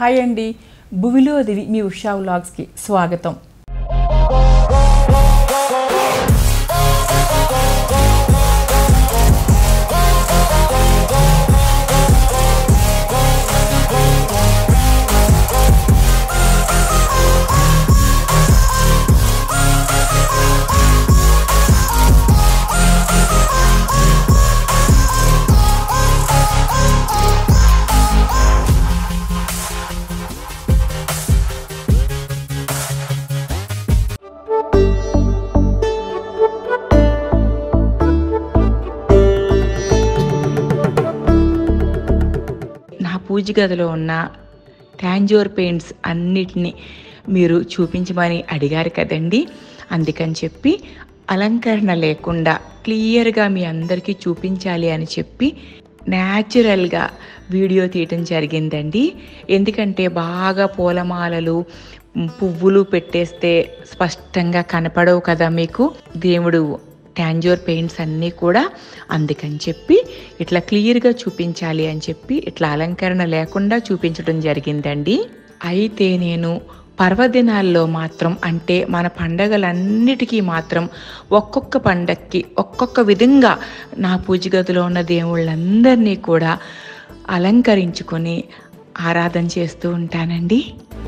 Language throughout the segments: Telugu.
హాయ్ అండి భువిలోదివి మీ ఉషా వ్లాగ్స్కి స్వాగతం నా పూజ గదిలో ఉన్న టాంజోర్ పెయింట్స్ అన్నిటినీ మీరు చూపించమని అడిగారు కదండి అందుకని చెప్పి అలంకరణ లేకుండా క్లియర్గా మీ అందరికీ చూపించాలి అని చెప్పి న్యాచురల్గా వీడియో తీయటం జరిగిందండి ఎందుకంటే బాగా పూలమాలలు మ్, పువ్వులు పెట్టేస్తే స్పష్టంగా కనపడవు కదా మీకు దేవుడు టాంజోర్ పెయింట్స్ అన్నీ కూడా అందుకని చెప్పి ఇట్లా క్లియర్గా చూపించాలి అని చెప్పి ఇట్లా అలంకరణ లేకుండా చూపించడం జరిగిందండి అయితే నేను పర్వదినాల్లో మాత్రం అంటే మన పండగలన్నిటికీ మాత్రం ఒక్కొక్క పండక్కి ఒక్కొక్క విధంగా నా పూజ గదిలో ఉన్న దేవుళ్ళందరినీ కూడా అలంకరించుకొని ఆరాధన చేస్తూ ఉంటానండి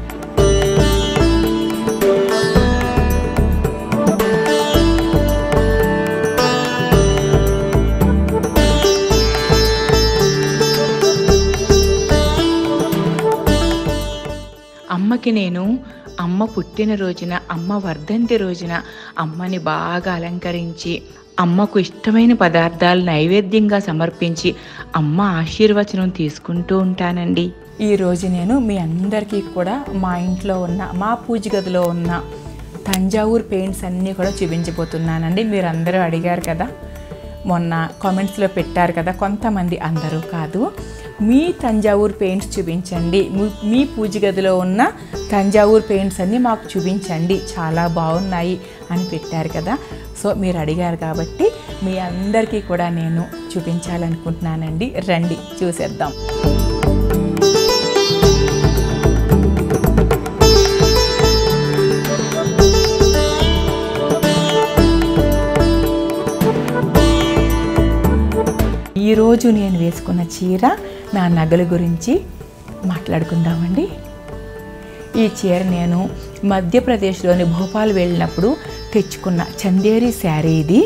అమ్మకి నేను అమ్మ పుట్టిన రోజున అమ్మ వర్ధంతి రోజున అమ్మని బాగా అలంకరించి అమ్మకు ఇష్టమైన పదార్థాలు నైవేద్యంగా సమర్పించి అమ్మ ఆశీర్వచనం తీసుకుంటూ ఉంటానండి ఈ రోజు నేను మీ అందరికీ కూడా మా ఇంట్లో ఉన్న మా పూజ గదిలో ఉన్న తంజావూర్ పెయింట్స్ అన్నీ కూడా చూపించబోతున్నానండి మీరు అందరూ అడిగారు కదా మొన్న కామెంట్స్లో పెట్టారు కదా కొంతమంది అందరూ కాదు మీ తంజావూర్ పెయింట్స్ చూపించండి మీ- మీ పూజ గదిలో ఉన్న తంజావూర్ పెయింట్స్ అన్నీ మాకు చూపించండి చాలా బాగున్నాయి అని పెట్టారు కదా సో మీరు అడిగారు కాబట్టి మీ అందరికీ కూడా నేను చూపించాలనుకుంటున్నానండి రండి చూసేద్దాం ఈరోజు నేను వేసుకున్న చీర నా నగల గురించి మాట్లాడుకుందామండి ఈ చీర నేను మధ్యప్రదేశ్లోని భోపాల్ వెళ్ళినప్పుడు తెచ్చుకున్న చందేరి శారీ ఇది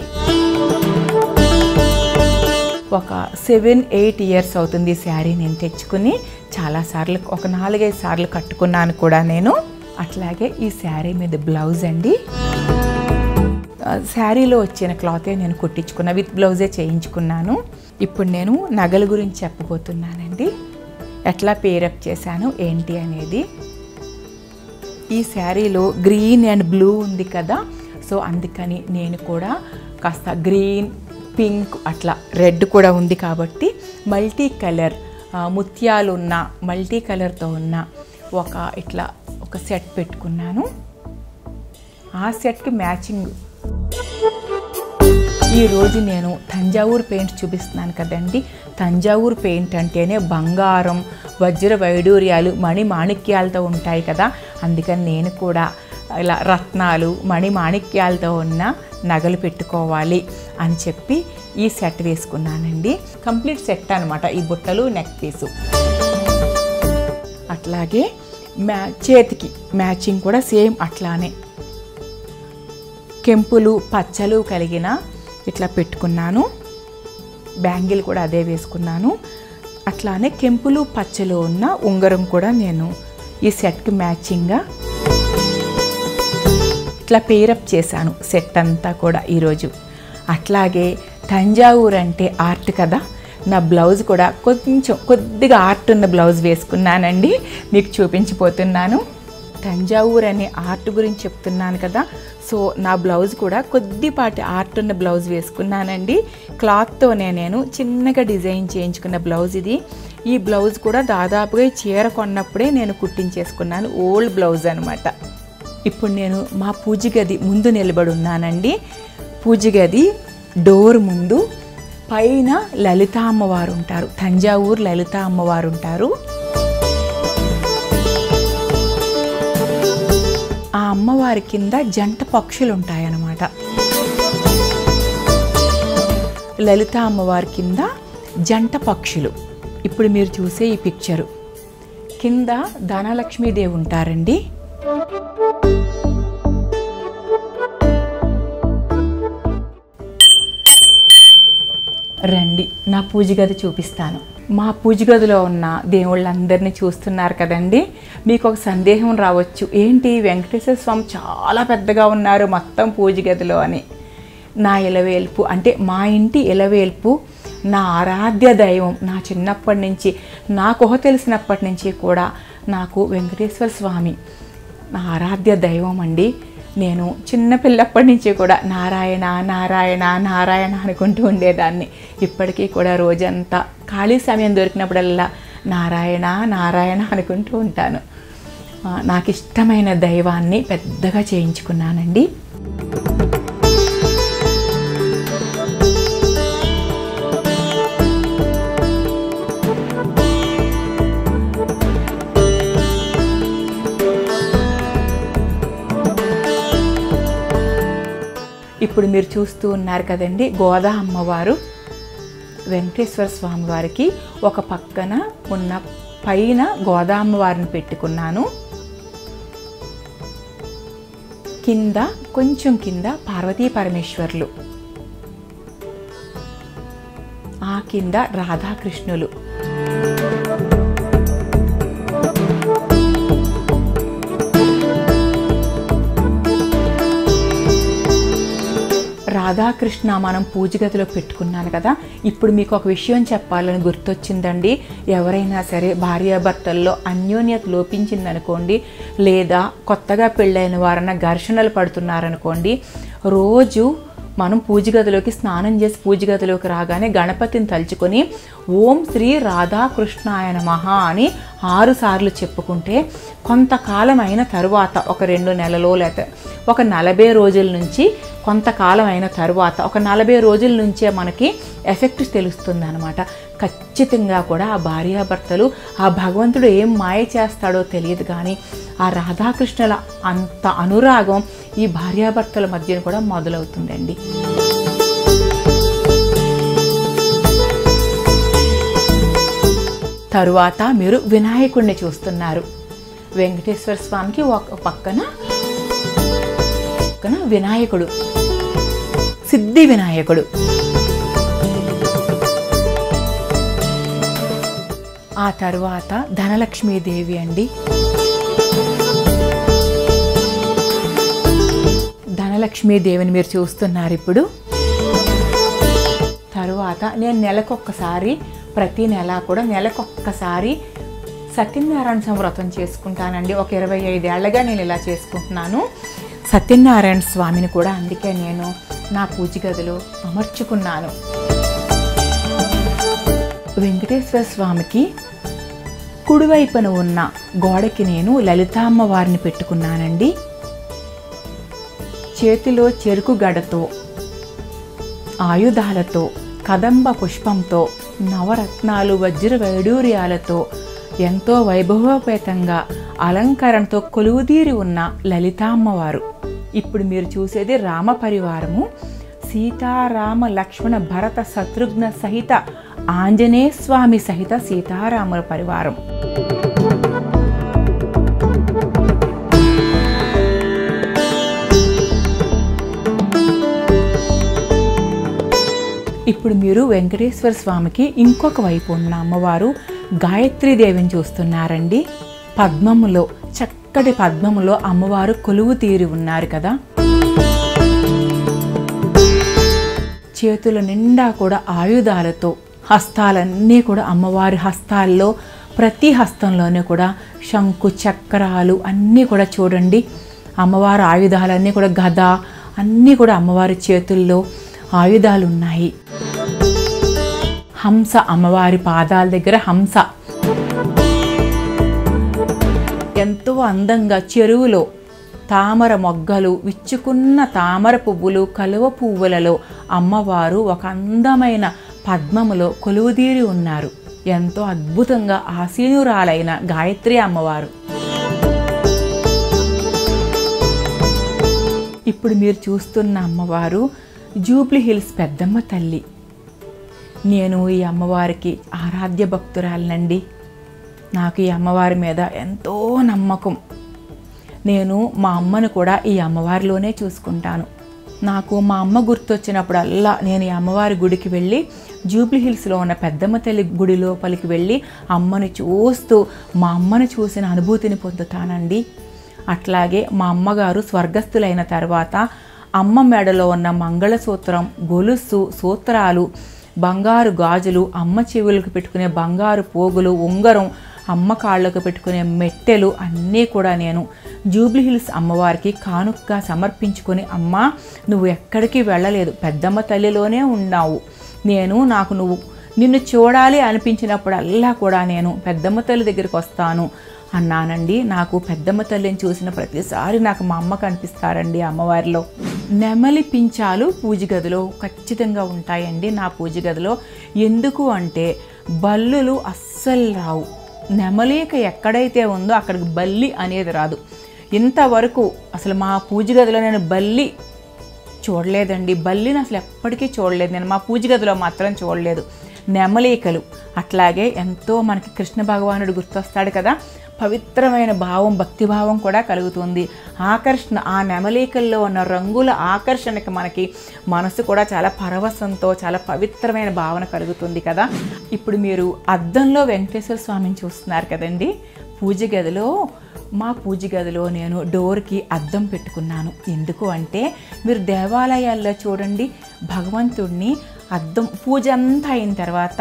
ఒక సెవెన్ ఎయిట్ ఇయర్స్ అవుతుంది ఈ శారీ నేను తెచ్చుకుని చాలాసార్లు ఒక నాలుగైదు సార్లు కట్టుకున్నాను కూడా నేను అట్లాగే ఈ శారీ మీద బ్లౌజ్ అండి ఆ, శారీలో వచ్చిన క్లాతే నేను కుట్టించుకున్న విత్ బ్లౌజే చేయించుకున్నాను ఇప్పుడు నేను నగల గురించి చెప్పబోతున్నానండి ఎట్లా పేరప్ చేశాను ఏంటి అనేది ఈ శారీలో గ్రీన్ అండ్ బ్లూ ఉంది కదా సో అందుకని నేను కూడా కాస్త గ్రీన్ పింక్ అట్లా రెడ్ కూడా ఉంది కాబట్టి మల్టీ కలర్ ఆ, ముత్యాలు ఉన్న మల్టీ కలర్తో ఉన్న ఒక ఇట్లా ఒక సెట్ పెట్టుకున్నాను ఆ సెట్కి మ్యాచింగ్ ఈ రోజు నేను తంజావూరు పెయింట్ చూపిస్తున్నాను కదండి తంజావూరు పెయింట్ అంటేనే బంగారం వజ్ర వైడూర్యాలు మణి మాణిక్యాలతో ఉంటాయి కదా అందుకని నేను కూడా ఇలా రత్నాలు మణి మాణిక్యాలతో ఉన్న నగలు పెట్టుకోవాలి అని చెప్పి ఈ సెట్ వేసుకున్నానండి కంప్లీట్ సెట్ అనమాట ఈ బుట్టలు నెక్ పీసు అట్లాగే మ్యా చేతికి మ్యాచింగ్ కూడా సేమ్ అట్లానే కెంపులు పచ్చలు కలిగిన ఇట్లా పెట్టుకున్నాను బ్యాంగిల్ కూడా అదే వేసుకున్నాను అట్లానే కెంపులు పచ్చలు ఉన్న ఉంగరం కూడా నేను ఈ సెట్కి మ్యాచింగ్గా ఇట్లా పేరప్ చేశాను సెట్ అంతా కూడా ఈరోజు అట్లాగే తంజావూర్ అంటే ఆర్ట్ కదా నా బ్లౌజ్ కూడా కొంచెం కొద్దిగా ఆర్ట్ ఉన్న బ్లౌజ్ వేసుకున్నానండి మీకు చూపించిపోతున్నాను తంజావూర్ అనే ఆర్ట్ గురించి చెప్తున్నాను కదా సో నా బ్లౌజ్ కూడా కొద్దిపాటి ఆర్ట్ ఉన్న బ్లౌజ్ వేసుకున్నానండి క్లాత్తోనే నేను చిన్నగా డిజైన్ చేయించుకున్న బ్లౌజ్ ఇది ఈ బ్లౌజ్ కూడా దాదాపుగా ఈ చీర కొన్నప్పుడే నేను కుట్టించేసుకున్నాను ఓల్డ్ బ్లౌజ్ అనమాట ఇప్పుడు నేను మా పూజ గది ముందు నిలబడి ఉన్నానండి పూజ గది డోర్ ముందు పైన లలిత అమ్మవారు ఉంటారు తంజావూరు లలిత అమ్మవారు ఉంటారు అమ్మవారి కింద జంట పక్షులు ఉంటాయన్నమాట లలిత అమ్మవారి కింద జంట పక్షులు ఇప్పుడు మీరు చూసే ఈ పిక్చరు కింద ధనలక్ష్మీదేవి ఉంటారండి రండి నా పూజ గది చూపిస్తాను మా పూజ గదిలో ఉన్న దేవుళ్ళందరినీ చూస్తున్నారు కదండి మీకు ఒక సందేహం రావచ్చు ఏంటి వెంకటేశ్వర స్వామి చాలా పెద్దగా ఉన్నారు మొత్తం పూజ గదిలో అని నా ఇలవేల్పు అంటే మా ఇంటి ఇలవేల్పు నా ఆరాధ్య దైవం నా చిన్నప్పటి నుంచి నాకు ఊహ తెలిసినప్పటి నుంచి కూడా నాకు వెంకటేశ్వర స్వామి నా ఆరాధ్య దైవం అండి నేను చిన్న పిల్లప్పటి నుంచి కూడా నారాయణ నారాయణ నారాయణ అనుకుంటూ ఉండేదాన్ని ఇప్పటికీ కూడా రోజంతా ఖాళీ సమయం దొరికినప్పుడల్లా నారాయణ నారాయణ అనుకుంటూ ఉంటాను ఆ, నాకు ఇష్టమైన దైవాన్ని పెద్దగా చేయించుకున్నానండి ఇప్పుడు మీరు చూస్తూ ఉన్నారు కదండి గోదా అమ్మవారు వెంకటేశ్వర స్వామి వారికి ఒక పక్కన ఉన్న పైన గోదా అమ్మవారిని పెట్టుకున్నాను కింద కొంచెం కింద పార్వతీ పరమేశ్వర్లు ఆ కింద రాధాకృష్ణులు రాధాకృష్ణ మనం పూజ గదిలో పెట్టుకున్నాను కదా ఇప్పుడు మీకు ఒక విషయం చెప్పాలని గుర్తొచ్చిందండి ఎవరైనా సరే భార్యాభర్తల్లో అన్యోన్యత లోపించిందనుకోండి లేదా కొత్తగా పెళ్ళైన వారన్నా ఘర్షణలు పడుతున్నారనుకోండి రోజు మనం పూజ గదిలోకి స్నానం చేసి పూజ గదిలోకి రాగానే గణపతిని తలుచుకొని ఓం శ్రీ రాధాకృష్ణాయ నమః అని ఆరు సార్లు చెప్పుకుంటే కొంతకాలం అయిన తరువాత ఒక రెండు నెలలో లేకపోతే ఒక నలభై రోజుల నుంచి కొంతకాలం అయిన తరువాత ఒక నలభై రోజుల నుంచే మనకి ఎఫెక్ట్ తెలుస్తుంది అనమాట ఖచ్చితంగా కూడా ఆ భార్యాభర్తలు ఆ భగవంతుడు ఏం మాయ చేస్తాడో తెలియదు కానీ ఆ రాధాకృష్ణుల అంత అనురాగం ఈ భార్యాభర్తల మధ్యన కూడా మొదలవుతుందండి తరువాత మీరు వినాయకుడిని చూస్తున్నారు వెంకటేశ్వర స్వామికి ఒక పక్కన పక్కన వినాయకుడు సిద్ధి వినాయకుడు ఆ తరువాత ధనలక్ష్మీదేవి అండి ధనలక్ష్మీదేవిని మీరు చూస్తున్నారు ఇప్పుడు తరువాత నేను నెలకొక్కసారి ప్రతి నెల కూడా నెలకొక్కసారి సత్యనారాయణ స్వామి వ్రతం చేసుకుంటానండి ఒక ఇరవై ఐదేళ్లగా నేను ఇలా చేసుకుంటున్నాను సత్యనారాయణ స్వామిని కూడా అందుకే నేను నా పూజ గదిలో అమర్చుకున్నాను వెంకటేశ్వర స్వామికి కుడివైపున ఉన్న గోడకి నేను లలితామ్మ వారిని పెట్టుకున్నానండి చేతిలో చెరుకు గడతో ఆయుధాలతో కదంబ పుష్పంతో నవరత్నాలు వజ్ర వైడూర్యాలతో ఎంతో వైభవోపేతంగా అలంకరణతో కొలువుదీరి ఉన్న లలితామ్మవారు ఇప్పుడు మీరు చూసేది రామ పరివారము సీతారామ లక్ష్మణ భరత శత్రుఘ్న సహిత ఆంజనేయ స్వామి సహిత సీతారాముల పరివారం ఇప్పుడు మీరు వెంకటేశ్వర స్వామికి ఇంకొక వైపు ఉన్న అమ్మవారు గాయత్రీదేవిని చూస్తున్నారండి పద్మములో చక్కటి పద్మములో అమ్మవారు కొలువు తీరి ఉన్నారు కదా చేతుల నిండా కూడా ఆయుధాలతో హస్తాలన్నీ కూడా అమ్మవారి హస్తాల్లో ప్రతి హస్తంలోనే కూడా శంకు చక్రాలు అన్నీ కూడా చూడండి అమ్మవారి ఆయుధాలన్నీ కూడా గద అన్నీ కూడా అమ్మవారి చేతుల్లో ఆయుధాలు ఉన్నాయి హంస అమ్మవారి పాదాల దగ్గర హంస ఎంతో అందంగా చెరువులో తామర మొగ్గలు విచ్చుకున్న తామర పువ్వులు కలువ పువ్వులలో అమ్మవారు ఒక అందమైన పద్మములో కొలువుదీరి ఉన్నారు ఎంతో అద్భుతంగా ఆసీనురాలైన గాయత్రి అమ్మవారు ఇప్పుడు మీరు చూస్తున్న అమ్మవారు జూబ్లీ హిల్స్ పెద్దమ్మ తల్లి నేను ఈ అమ్మవారికి ఆరాధ్య భక్తురాలనండి నాకు ఈ అమ్మవారి మీద ఎంతో నమ్మకం నేను మా అమ్మను కూడా ఈ అమ్మవారిలోనే చూసుకుంటాను నాకు మా అమ్మ గుర్తొచ్చినప్పుడల్లా నేను ఈ అమ్మవారి గుడికి వెళ్ళి జూబ్లీ హిల్స్లో ఉన్న పెద్దమ్మ తల్లి గుడి లోపలికి వెళ్ళి అమ్మని చూస్తూ మా అమ్మను చూసిన అనుభూతిని పొందుతానండి అట్లాగే మా అమ్మగారు స్వర్గస్థులైన తర్వాత అమ్మ మెడలో ఉన్న మంగళసూత్రం గొలుసు సూత్రాలు బంగారు గాజులు అమ్మ చెవులకు పెట్టుకునే బంగారు పోగులు ఉంగరం అమ్మ కాళ్ళకు పెట్టుకునే మెట్టెలు అన్నీ కూడా నేను జూబ్లీ హిల్స్ అమ్మవారికి కానుకగా సమర్పించుకొని అమ్మ నువ్వు ఎక్కడికి వెళ్ళలేదు పెద్దమ్మ తల్లిలోనే ఉన్నావు నేను నాకు నువ్వు నిన్ను చూడాలి అనిపించినప్పుడల్లా కూడా నేను పెద్దమ్మ తల్లి దగ్గరికి వస్తాను అన్నానండి నాకు పెద్దమ్మ తల్లిని చూసిన ప్రతిసారి నాకు మా అమ్మ కనిపిస్తారండి అమ్మవారిలో నెమలి పించాలు పూజ గదిలో ఖచ్చితంగా ఉంటాయండి నా పూజ గదిలో ఎందుకు అంటే బల్లులు అస్సలు రావు నెమలిక ఎక్కడైతే ఉందో అక్కడికి బల్లి అనేది రాదు ఇంతవరకు అసలు మా పూజ గదిలో నేను బల్లి చూడలేదండి బల్లిని అసలు ఎప్పటికీ చూడలేదు నేను మా పూజ గదిలో మాత్రం చూడలేదు నెమలికలు అట్లాగే ఎంతో మనకి కృష్ణ భగవానుడు గుర్తొస్తాడు కదా పవిత్రమైన భావం భక్తిభావం కూడా కలుగుతుంది ఆకర్షణ ఆ నెమలికల్లో ఉన్న రంగుల ఆకర్షణకి మనకి మనసు కూడా చాలా పరవశంతో చాలా పవిత్రమైన భావన కలుగుతుంది కదా ఇప్పుడు మీరు అద్దంలో వెంకటేశ్వర స్వామిని చూస్తున్నారు కదండి పూజ గదిలో మా పూజ గదిలో నేను డోర్కి అద్దం పెట్టుకున్నాను ఎందుకు అంటే మీరు దేవాలయాల్లో చూడండి భగవంతుడిని అద్దం పూజ అంతా అయిన తర్వాత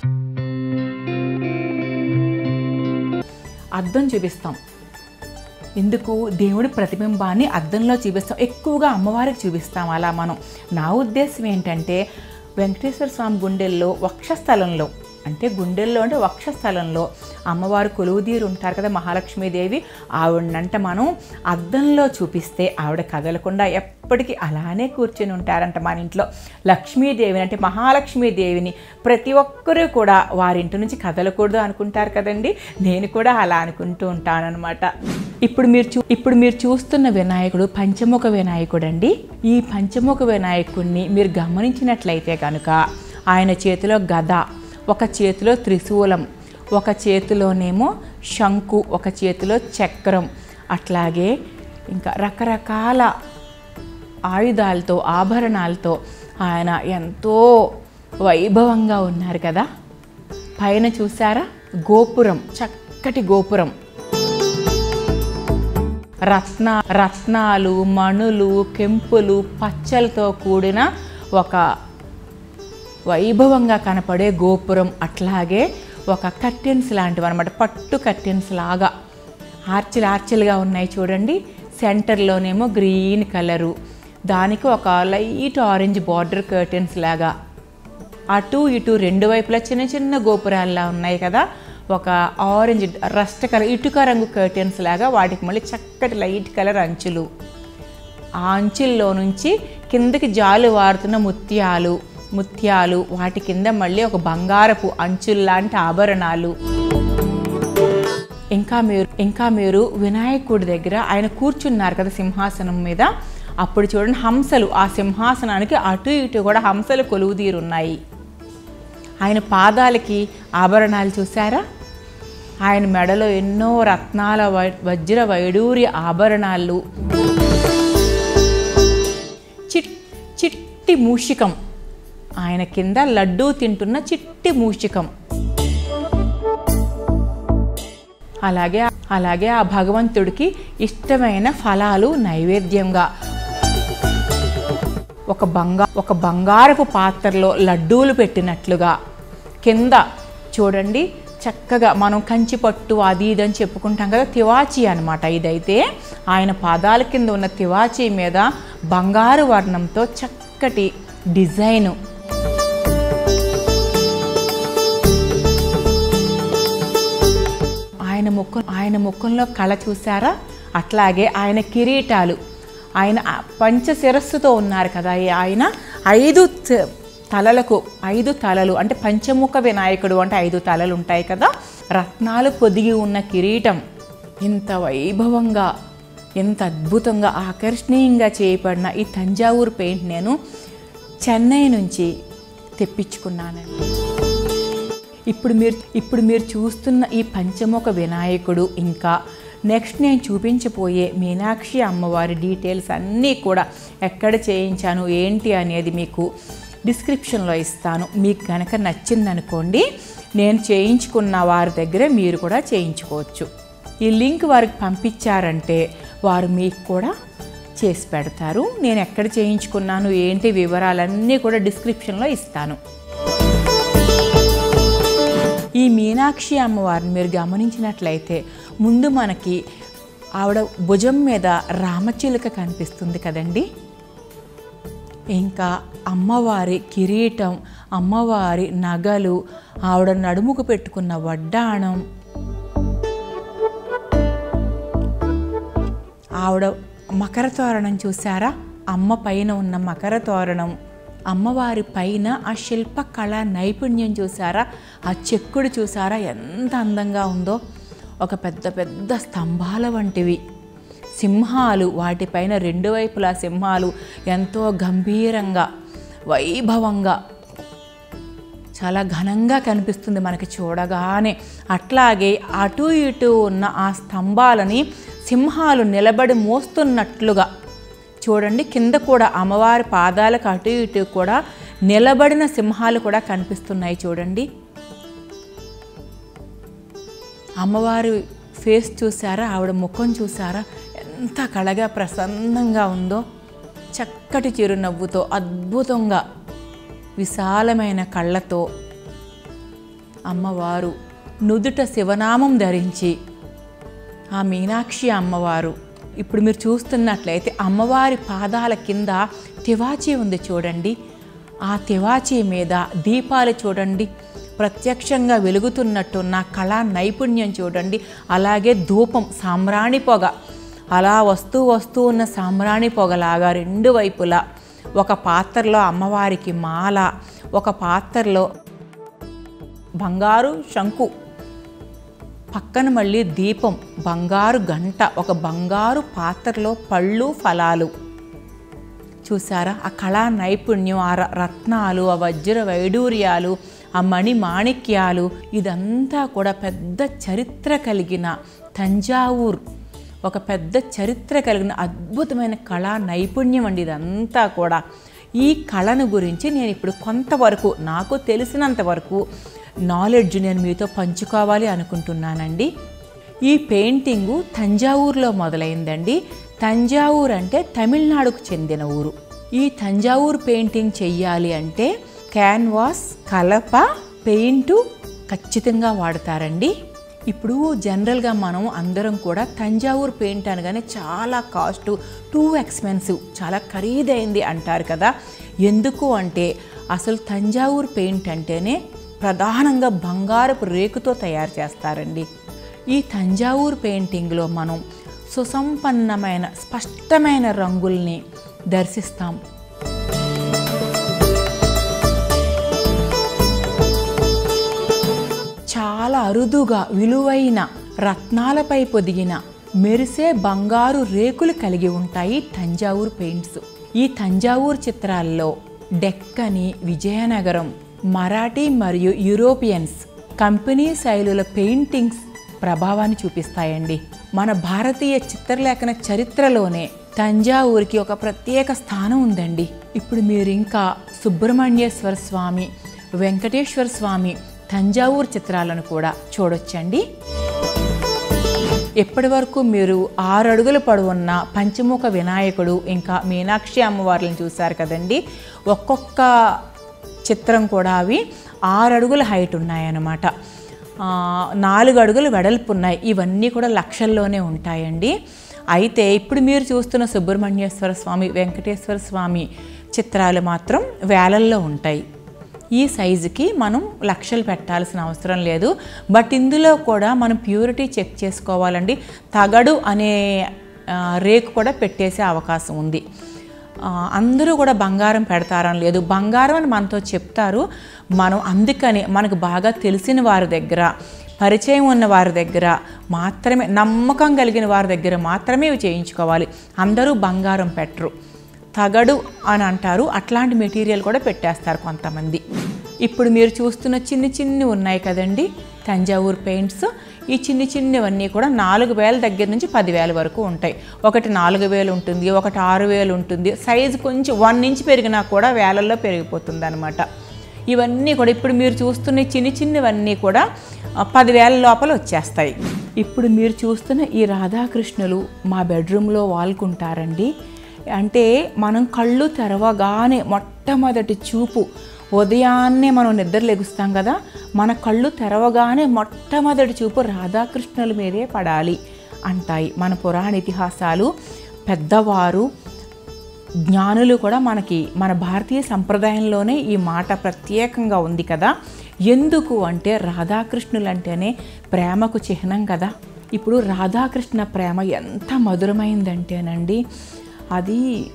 అద్దం చూపిస్తాం ఎందుకు దేవుడి ప్రతిబింబాన్ని అద్దంలో చూపిస్తాం ఎక్కువగా అమ్మవారికి చూపిస్తాం అలా మనం నా ఉద్దేశం ఏంటంటే వెంకటేశ్వర స్వామి గుండెల్లో వక్షస్థలంలో అంటే గుండెల్లో అంటే వక్షస్థలంలో అమ్మవారు కొలువుదీరు ఉంటారు కదా మహాలక్ష్మీదేవి ఆవిడనంట మనం అద్దంలో చూపిస్తే ఆవిడ కదలకుండా ఎప్పటికీ అలానే కూర్చొని ఉంటారంట మన ఇంట్లో లక్ష్మీదేవిని అంటే మహాలక్ష్మీదేవిని ప్రతి ఒక్కరూ కూడా వారింటి నుంచి కదలకూడదు అనుకుంటారు కదండి నేను కూడా అలా అనుకుంటూ ఉంటానన్నమాట ఇప్పుడు మీరు చూ ఇప్పుడు మీరు చూస్తున్న వినాయకుడు పంచముఖ వినాయకుడు అండి ఈ పంచముఖ వినాయకుడిని మీరు గమనించినట్లయితే కనుక ఆయన చేతిలో గద ఒక చేతిలో త్రిశూలం ఒక చేతిలోనేమో శంకు ఒక చేతిలో చక్రం అట్లాగే ఇంకా రకరకాల ఆయుధాలతో ఆభరణాలతో ఆయన ఎంతో వైభవంగా ఉన్నారు కదా పైన చూసారా గోపురం చక్కటి గోపురం రత్న రత్నాలు మణులు కెంపులు పచ్చలతో కూడిన ఒక వైభవంగా కనపడే గోపురం అట్లాగే ఒక కర్టెన్స్ లాంటివి అనమాట పట్టు కర్టెన్స్ లాగా ఆర్చిల్ ఆర్చిల్గా ఉన్నాయి చూడండి సెంటర్లోనేమో గ్రీన్ కలరు దానికి ఒక లైట్ ఆరెంజ్ బార్డర్ కర్టెన్స్ లాగా అటు ఇటు రెండు వైపులా చిన్న చిన్న గోపురాల్లా ఉన్నాయి కదా ఒక ఆరెంజ్ రస్ట్ కలర్ ఇటుక రంగు కర్టెన్స్ లాగా వాటికి మళ్ళీ చక్కటి లైట్ కలర్ అంచులు ఆ అంచుల్లో నుంచి కిందకి జాలు వారుతున్న ముత్యాలు ముత్యాలు వాటి కింద మళ్ళీ ఒక బంగారపు అంచుల్లాంటి ఆభరణాలు ఇంకా మీరు ఇంకా మీరు వినాయకుడి దగ్గర ఆయన కూర్చున్నారు కదా సింహాసనం మీద అప్పుడు చూడండి హంసలు ఆ సింహాసనానికి అటు ఇటు కూడా హంసలు కొలువుదీరున్నాయి ఆయన పాదాలకి ఆభరణాలు చూసారా ఆయన మెడలో ఎన్నో రత్నాల వై- వజ్ర వైడూర్య ఆభరణాలు చిట్ చిట్టి మూషికం ఆయన కింద లడ్డూ తింటున్న చిట్టి మూషికం అలాగే అలాగే ఆ భగవంతుడికి ఇష్టమైన ఫలాలు నైవేద్యంగా ఒక బంగా ఒక బంగారపు పాత్రలో లడ్డూలు పెట్టినట్లుగా కింద చూడండి చక్కగా మనం కంచి పట్టు అది ఇది అని చెప్పుకుంటాం కదా తివాచి అనమాట ఇదైతే ఆయన పాదాల కింద ఉన్న తివాచి మీద బంగారు వర్ణంతో చక్కటి డిజైను ఆయన ముఖం ఆయన ముఖంలో కళ చూసారా అట్లాగే ఆయన కిరీటాలు ఆయన ఆ పంచ శిరస్సుతో ఉన్నారు కదా ఈ ఆయన ఐదు త- తలలకు ఐదు తలలు అంటే పంచముఖ వినాయకుడు అంటే ఐదు తలలు ఉంటాయి కదా రత్నాలు పొదిగి ఉన్న కిరీటం ఇంత వైభవంగా ఎంత అద్భుతంగా ఆకర్షణీయంగా చేయబడిన ఈ తంజావూరు పెయింట్ నేను చెన్నై నుంచి తెప్పించుకున్నానండి ఇప్పుడు మీరు ఇప్పుడు మీరు చూస్తున్న ఈ పంచముఖ వినాయకుడు ఇంకా నెక్స్ట్ నేను చూపించబోయే మీనాక్షి అమ్మవారి డీటెయిల్స్ అన్నీ కూడా ఎక్కడ చేయించాను ఏంటి అనేది మీకు డిస్క్రిప్షన్లో ఇస్తాను మీకు కనుక నచ్చిందనుకోండి నేను చేయించుకున్న వారి దగ్గర మీరు కూడా చేయించుకోవచ్చు ఈ లింక్ వారికి పంపించారంటే వారు మీకు కూడా చేసి పెడతారు నేను ఎక్కడ చేయించుకున్నాను ఏంటి వివరాలన్నీ కూడా డిస్క్రిప్షన్లో ఇస్తాను ఈ మీనాక్షి అమ్మవారిని మీరు గమనించినట్లయితే ముందు మనకి ఆవిడ భుజం మీద రామచిలుక కనిపిస్తుంది కదండి ఇంకా అమ్మవారి కిరీటం అమ్మవారి నగలు ఆవిడ నడుముకు పెట్టుకున్న వడ్డాణం ఆవిడ మకర తోరణం చూసారా అమ్మ పైన ఉన్న మకర తోరణం అమ్మవారి పైన ఆ శిల్ప కళ నైపుణ్యం చూసారా ఆ చెక్కుడు చూసారా ఎంత అందంగా ఉందో ఒక పెద్ద పెద్ద స్తంభాల వంటివి సింహాలు వాటిపైన రెండు వైపులా సింహాలు ఎంతో గంభీరంగా వైభవంగా చాలా ఘనంగా కనిపిస్తుంది మనకి చూడగానే అట్లాగే అటు ఇటు ఉన్న ఆ స్తంభాలని సింహాలు నిలబడి మోస్తున్నట్లుగా చూడండి కింద కూడా అమ్మవారి పాదాలకు అటు ఇటు కూడా నిలబడిన సింహాలు కూడా కనిపిస్తున్నాయి చూడండి అమ్మవారి ఫేస్ చూసారా ఆవిడ ముఖం చూసారా ఎంత కళగా ప్రసన్నంగా ఉందో చక్కటి చిరునవ్వుతో అద్భుతంగా విశాలమైన కళ్ళతో అమ్మవారు నుదుట శివనామం ధరించి ఆ మీనాక్షి అమ్మవారు ఇప్పుడు మీరు చూస్తున్నట్లయితే అమ్మవారి పాదాల కింద తివాచీ ఉంది చూడండి ఆ తివాచీ మీద దీపాలు చూడండి ప్రత్యక్షంగా వెలుగుతున్నట్టున్న కళా నైపుణ్యం చూడండి అలాగే ధూపం సాంబ్రాణి పొగ అలా వస్తూ వస్తూ ఉన్న సాంబ్రాణి పొగలాగా రెండు వైపులా ఒక పాత్రలో అమ్మవారికి మాల ఒక పాత్రలో బంగారు శంకు పక్కన మళ్ళీ దీపం బంగారు గంట ఒక బంగారు పాత్రలో పళ్ళు ఫలాలు చూసారా ఆ కళా నైపుణ్యం ఆ ర- రత్నాలు ఆ వజ్ర వైడూర్యాలు ఆ మణి మాణిక్యాలు ఇదంతా కూడా పెద్ద చరిత్ర కలిగిన తంజావూర్ ఒక పెద్ద చరిత్ర కలిగిన అద్భుతమైన కళా నైపుణ్యం అండి ఇదంతా కూడా ఈ కళను గురించి నేను ఇప్పుడు కొంతవరకు నాకు తెలిసినంత వరకు నాలెడ్జ్ నేను మీతో పంచుకోవాలి అనుకుంటున్నానండి ఈ పెయింటింగు తంజావూరులో మొదలైందండి తంజావూర్ అంటే తమిళనాడుకు చెందిన ఊరు ఈ తంజావూర్ పెయింటింగ్ చెయ్యాలి అంటే క్యాన్వాస్ కలప పెయింటు ఖచ్చితంగా వాడతారండి ఇప్పుడు జనరల్గా మనం అందరం కూడా తంజావూర్ పెయింట్ అనగానే చాలా కాస్ట్ టూ ఎక్స్పెన్సివ్ చాలా ఖరీదైంది అంటారు కదా ఎందుకు అంటే అసలు తంజావూర్ పెయింట్ అంటేనే ప్రధానంగా బంగారపు రేకుతో తయారు చేస్తారండి ఈ తంజావూర్ పెయింటింగ్లో మనం సుసంపన్నమైన స్పష్టమైన రంగుల్ని దర్శిస్తాం చాలా అరుదుగా విలువైన రత్నాలపై పొదిగిన మెరిసే బంగారు రేకులు కలిగి ఉంటాయి తంజావూర్ పెయింట్స్ ఈ తంజావూర్ చిత్రాల్లో డెక్కని విజయనగరం మరాఠీ మరియు యూరోపియన్స్ కంపెనీ శైలుల పెయింటింగ్స్ ప్రభావాన్ని చూపిస్తాయండి మన భారతీయ చిత్రలేఖన చరిత్రలోనే తంజావూరికి ఒక ప్రత్యేక స్థానం ఉందండి ఇప్పుడు మీరు ఇంకా సుబ్రహ్మణ్యేశ్వర స్వామి వెంకటేశ్వర స్వామి తంజావూర్ చిత్రాలను కూడా చూడొచ్చండి ఇప్పటి వరకు మీరు ఆరు అడుగుల పొడవున్న పంచముఖ వినాయకుడు ఇంకా మీనాక్షి అమ్మవార్లను చూశారు కదండి ఒక్కొక్క చిత్రం కూడా అవి ఆరు అడుగుల హైట్ ఉన్నాయన్నమాట ఆ, నాలుగు అడుగులు వెడల్పు ఉన్నాయి ఇవన్నీ కూడా లక్షల్లోనే ఉంటాయండి అయితే ఇప్పుడు మీరు చూస్తున్న సుబ్రహ్మణ్యేశ్వర స్వామి వెంకటేశ్వర స్వామి చిత్రాలు మాత్రం వేలల్లో ఉంటాయి ఈ సైజుకి మనం లక్షలు పెట్టాల్సిన అవసరం లేదు బట్ ఇందులో కూడా మనం ప్యూరిటీ చెక్ చేసుకోవాలండి తగడు అనే ఆ, రేకు కూడా పెట్టేసే అవకాశం ఉంది ఆ, అందరూ కూడా బంగారం పెడతారని లేదు బంగారం అని మనతో చెప్తారు మనం అందుకని మనకు బాగా తెలిసిన వారి దగ్గర పరిచయం ఉన్న వారి దగ్గర మాత్రమే నమ్మకం కలిగిన వారి దగ్గర మాత్రమే ఇవి చేయించుకోవాలి అందరూ బంగారం పెట్టరు తగడు అని అంటారు అట్లాంటి మెటీరియల్ కూడా పెట్టేస్తారు కొంతమంది ఇప్పుడు మీరు చూస్తున్న చిన్ని చిన్ని ఉన్నాయి కదండి తంజావూరు పెయింట్స్ ఈ చిన్ని చిన్నవన్నీ కూడా నాలుగు వేల దగ్గర నుంచి పదివేల వరకు ఉంటాయి ఒకటి నాలుగు వేలు ఉంటుంది ఒకటి ఆరు వేలు ఉంటుంది సైజు కొంచెం వన్ ఇంచ్ పెరిగినా కూడా వేలల్లో పెరిగిపోతుంది అనమాట ఇవన్నీ కూడా ఇప్పుడు మీరు చూస్తున్న ఈ చిన్ని చిన్నవన్నీ కూడా ఆ, పదివేల లోపల వచ్చేస్తాయి ఇప్పుడు మీరు చూస్తున్న ఈ రాధాకృష్ణులు మా బెడ్రూమ్లో వాల్కుంటారండి అంటే మనం కళ్ళు తెరవగానే మొట్టమొదటి చూపు ఉదయాన్నే మనం నిద్ర లెగుస్తాం కదా మన కళ్ళు తెరవగానే మొట్టమొదటి చూపు రాధాకృష్ణుల మీదే పడాలి అంటాయి మన పురాణ ఇతిహాసాలు పెద్దవారు జ్ఞానులు కూడా మనకి మన భారతీయ సంప్రదాయంలోనే ఈ మాట ప్రత్యేకంగా ఉంది కదా ఎందుకు అంటే రాధాకృష్ణులు అంటేనే ప్రేమకు చిహ్నం కదా ఇప్పుడు రాధాకృష్ణ ప్రేమ ఎంత మధురమైందంటేనండి అది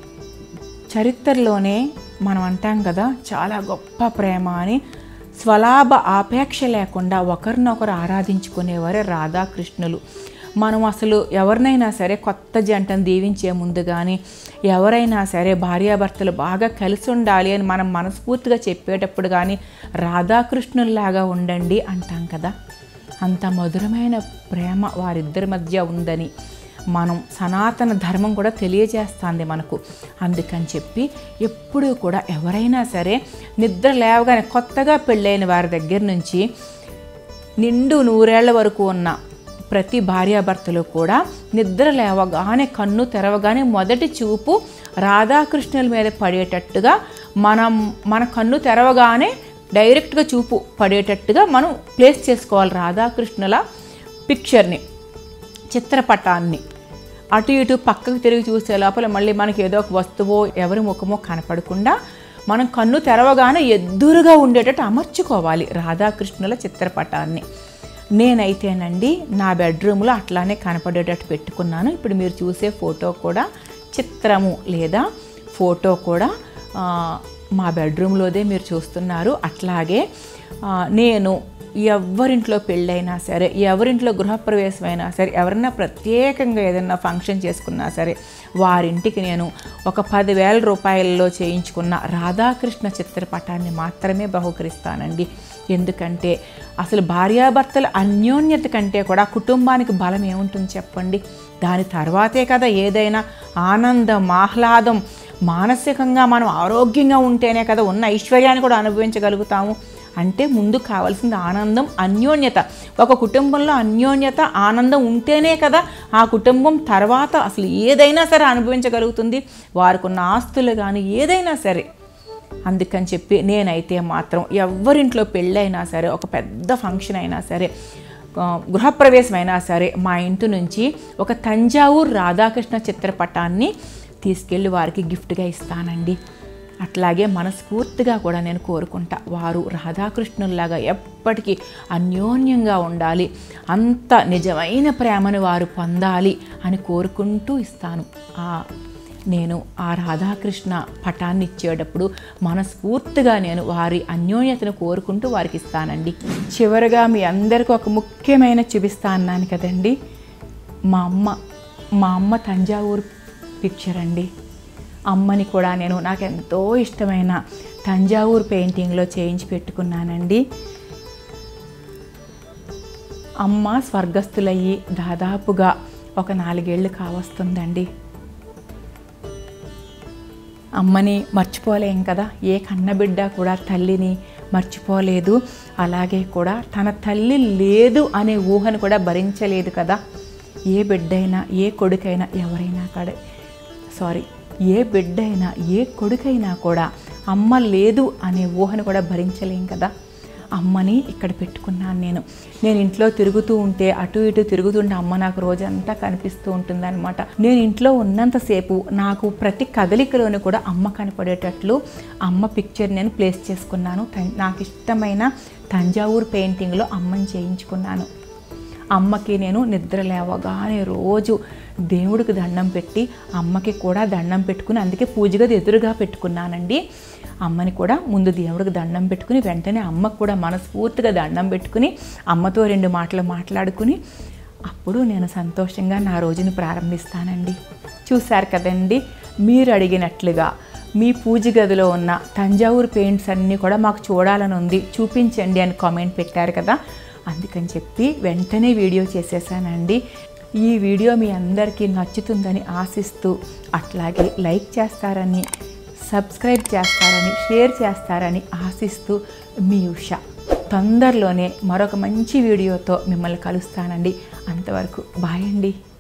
చరిత్రలోనే మనం అంటాం కదా చాలా గొప్ప ప్రేమ అని స్వలాభ ఆపేక్ష లేకుండా ఒకరినొకరు ఆరాధించుకునేవారే రాధాకృష్ణులు మనం అసలు ఎవరినైనా సరే కొత్త జంటను దీవించే ముందు కానీ ఎవరైనా సరే భార్యాభర్తలు బాగా కలిసి ఉండాలి అని మనం మనస్ఫూర్తిగా చెప్పేటప్పుడు కానీ రాధాకృష్ణుల్లాగా ఉండండి అంటాం కదా అంత మధురమైన ప్రేమ వారిద్దరి మధ్య ఉందని మనం సనాతన ధర్మం కూడా తెలియజేస్తుంది మనకు అందుకని చెప్పి ఎప్పుడూ కూడా ఎవరైనా సరే నిద్ర లేవగానే కొత్తగా పెళ్ళైన వారి దగ్గర నుంచి నిండు నూరేళ్ల వరకు ఉన్న ప్రతి భార్యాభర్తలు కూడా నిద్ర లేవగానే కన్ను తెరవగానే మొదటి చూపు రాధాకృష్ణుల మీద పడేటట్టుగా మనం మన కన్ను తెరవగానే డైరెక్ట్గా చూపు పడేటట్టుగా మనం ప్లేస్ చేసుకోవాలి రాధాకృష్ణుల పిక్చర్ని చిత్రపటాన్ని అటు ఇటు పక్కకు తిరిగి చూసే లోపల మళ్ళీ మనకి ఏదో ఒక వస్తువో ఎవరి ముఖమో కనపడకుండా మనం కన్ను తెరవగానే ఎదురుగా ఉండేటట్టు అమర్చుకోవాలి రాధాకృష్ణుల చిత్రపటాన్ని నేనైతేనండి నా బెడ్రూమ్లో అట్లానే కనపడేటట్టు పెట్టుకున్నాను ఇప్పుడు మీరు చూసే ఫోటో కూడా చిత్రము లేదా ఫోటో కూడా ఆ, మా బెడ్రూమ్లోదే మీరు చూస్తున్నారు అట్లాగే ఆ, నేను ఎవరింట్లో పెళ్ళైనా సరే ఎవరింట్లో గృహప్రవేశం అయినా సరే ఎవరైనా ప్రత్యేకంగా ఏదైనా ఫంక్షన్ చేసుకున్నా సరే వారింటికి నేను ఒక పదివేల రూపాయల్లో చేయించుకున్న రాధాకృష్ణ చిత్రపటాన్ని మాత్రమే బహుకరిస్తానండి ఎందుకంటే అసలు భార్యాభర్తల అన్యోన్యత కంటే కూడా కుటుంబానికి బలం ఏముంటుంది చెప్పండి దాని తర్వాతే కదా ఏదైనా ఆనందం ఆహ్లాదం మానసికంగా మనం ఆరోగ్యంగా ఉంటేనే కదా ఉన్న ఐశ్వర్యాన్ని కూడా అనుభవించగలుగుతాము అంటే ముందు కావాల్సింది ఆనందం అన్యోన్యత ఒక కుటుంబంలో అన్యోన్యత ఆనందం ఉంటేనే కదా ఆ కుటుంబం తర్వాత అసలు ఏదైనా సరే అనుభవించగలుగుతుంది వారికి ఉన్న ఆస్తులు కానీ ఏదైనా సరే అందుకని చెప్పి నేనైతే మాత్రం ఎవరింట్లో పెళ్ళైనా సరే ఒక పెద్ద ఫంక్షన్ అయినా సరే ఆ, గృహప్రవేశం అయినా సరే మా ఇంటి నుంచి ఒక తంజావూరు రాధాకృష్ణ చిత్రపటాన్ని తీసుకెళ్ళి వారికి గిఫ్ట్గా ఇస్తానండి అట్లాగే మనస్ఫూర్తిగా కూడా నేను కోరుకుంటా వారు రాధాకృష్ణుల్లాగా ఎప్పటికీ అన్యోన్యంగా ఉండాలి అంత నిజమైన ప్రేమను వారు పొందాలి అని కోరుకుంటూ ఇస్తాను ఆ నేను ఆ రాధాకృష్ణ పటాన్ని ఇచ్చేటప్పుడు మనస్ఫూర్తిగా నేను వారి అన్యోన్యతను కోరుకుంటూ వారికి ఇస్తానండి చివరగా మీ అందరికీ ఒక ముఖ్యమైన చూపిస్తా అన్నాను కదండి మా అమ్మ మా అమ్మ తంజావూరు పిక్చర్ అండి అమ్మని కూడా నేను నాకు ఎంతో ఇష్టమైన తంజావూరు పెయింటింగ్లో చేయించి పెట్టుకున్నానండి అమ్మ స్వర్గస్థులయ్యి దాదాపుగా ఒక నాలుగేళ్ళు కావస్తుందండి అమ్మని మర్చిపోలేం కదా ఏ కన్నబిడ్డ కూడా తల్లిని మర్చిపోలేదు అలాగే కూడా తన తల్లి లేదు అనే ఊహను కూడా భరించలేదు కదా ఏ బిడ్డైనా ఏ కొడుకైనా ఎవరైనా కూడా సారీ ఏ బిడ్డైనా ఏ కొడుకైనా కూడా అమ్మ లేదు అనే ఊహను కూడా భరించలేం కదా అమ్మని ఇక్కడ పెట్టుకున్నాను నేను నేను ఇంట్లో తిరుగుతూ ఉంటే అటు ఇటు తిరుగుతుంటే అమ్మ నాకు రోజంతా కనిపిస్తూ ఉంటుందన్నమాట నేను ఇంట్లో ఉన్నంతసేపు నాకు ప్రతి కదలికలోనూ కూడా అమ్మ కనపడేటట్లు అమ్మ పిక్చర్ నేను ప్లేస్ చేసుకున్నాను తం- నాకు ఇష్టమైన తంజావూరు పెయింటింగ్లో అమ్మని చేయించుకున్నాను అమ్మకి నేను నిద్ర లేవగానే రోజు దేవుడికి దండం పెట్టి అమ్మకి కూడా దండం పెట్టుకుని అందుకే పూజ గది ఎదురుగా పెట్టుకున్నానండి అమ్మని కూడా ముందు దేవుడికి దండం పెట్టుకుని వెంటనే అమ్మకు కూడా మనస్ఫూర్తిగా దండం పెట్టుకుని అమ్మతో రెండు మాటలు మాట్లాడుకుని అప్పుడు నేను సంతోషంగా నా రోజును ప్రారంభిస్తానండి చూశారు కదండి మీరు అడిగినట్లుగా మీ పూజ గదిలో ఉన్న తంజావూరు పెయింట్స్ అన్నీ కూడా మాకు చూడాలని ఉంది చూపించండి అని కామెంట్ పెట్టారు కదా అందుకని చెప్పి వెంటనే వీడియో చేసేసానండి ఈ వీడియో మీ అందరికీ నచ్చుతుందని ఆశిస్తూ అట్లాగే లైక్ చేస్తారని సబ్స్క్రైబ్ చేస్తారని షేర్ చేస్తారని ఆశిస్తూ మీ ఉష తొందరలోనే మరొక మంచి వీడియోతో మిమ్మల్ని కలుస్తానండి అంతవరకు బాయ్ అండి